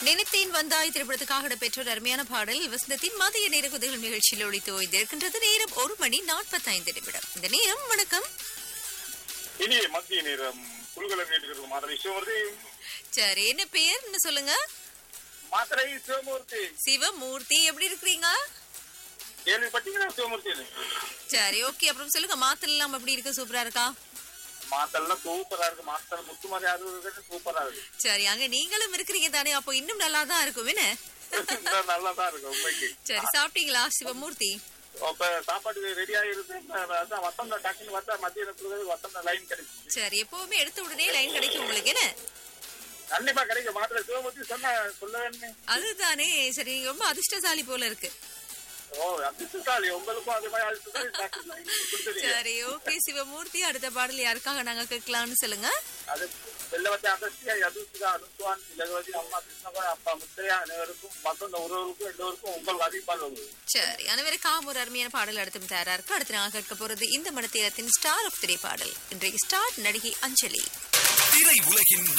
நினைத்தேன் வந்தாய் திரைப்படத்துக்காக இடம்பெற்ற ஒரு அருமையான பாடல் வசந்தத்தின் மதிய நேர குதிகள் நிகழ்ச்சியில் ஒழித்து ஓய்ந்திருக்கின்றது நேரம் ஒரு மணி நாற்பத்தைந்து நிமிடம் இந்த நேரம் வணக்கம் இனிய மத்திய நேரம் குழுக்களை கேட்டுக்கிறது மாத்திரை சிவமூர்த்தி சரி என்ன பேர்னு சொல்லுங்க மாத்திரை சிவமூர்த்தி சிவமூர்த்தி எப்படி இருக்கிறீங்க கேள்விப்பட்டீங்களா சிவமூர்த்தி சரி ஓகே அப்புறம் சொல்லுங்க மாத்தல் எல்லாம் எப்படி இருக்கு சூப்பரா இருக்கா மாத்தல்லாம் சூப்பரா இருக்கு மாத்தல் முத்துமாரி அது சூப்பரா இருக்கு சரி அங்க நீங்களும் இருக்கிறீங்க தானே அப்போ இன்னும் நல்லா தான் இருக்கும் என்ன இன்னும் நல்லா தான் இருக்கு உண்மைக்கு சரி சாப்பிட்டீங்களா சிவமூர்த்தி அப்ப சாப்பாடு ரெடி ஆயிருக்கு அதான் வசந்த டக்குன்னு வந்தா மத்திய நேரத்துல வசந்த லைன் கிடைச்சு சரி எப்பவுமே எடுத்த உடனே லைன் கிடைக்கும் உங்களுக்கு என்ன கண்டிப்பா கிடைக்கும் மாத்திரை சிவமூர்த்தி சொன்ன சொல்ல வேணுமே அதுதானே சரி நீங்க ரொம்ப அதிர்ஷ்டசாலி போல இருக்கு ஓ அதிர்ஷ்டசாலி உங்களுக்கும் அது மாதிரி அதிர்ஷ்டசாலி டக்குன்னு line கொடுத்துட்டீங்க. சரி ஓகே சிவமூர்த்தி அடுத்த பாடல் யாருக்காக நாங்க கேட்கலாம்னு சொல்லுங்க அது வெள்ளவத்தி அகஸ்தியா யதுசுகா அனுசுவான் திலகவதி அம்மா கிருஷ்ணகோட அப்பா முத்தையா அனைவருக்கும் மொத்தம் ஒருவருக்கும் எல்லோருக்கும் உங்கள் அதிகமாக சரி அனைவருக்காக ஒரு அருமையான பாடல் அடுத்தும் தயாரா இருக்கு அடுத்து நாங்க கேட்க போறது இந்த மடத்தேரத்தின் ஸ்டார் ஆஃப் திரை பாடல் இன்றைக்கு ஸ்டார் நடிகை அஞ்சலி திரை உலகின்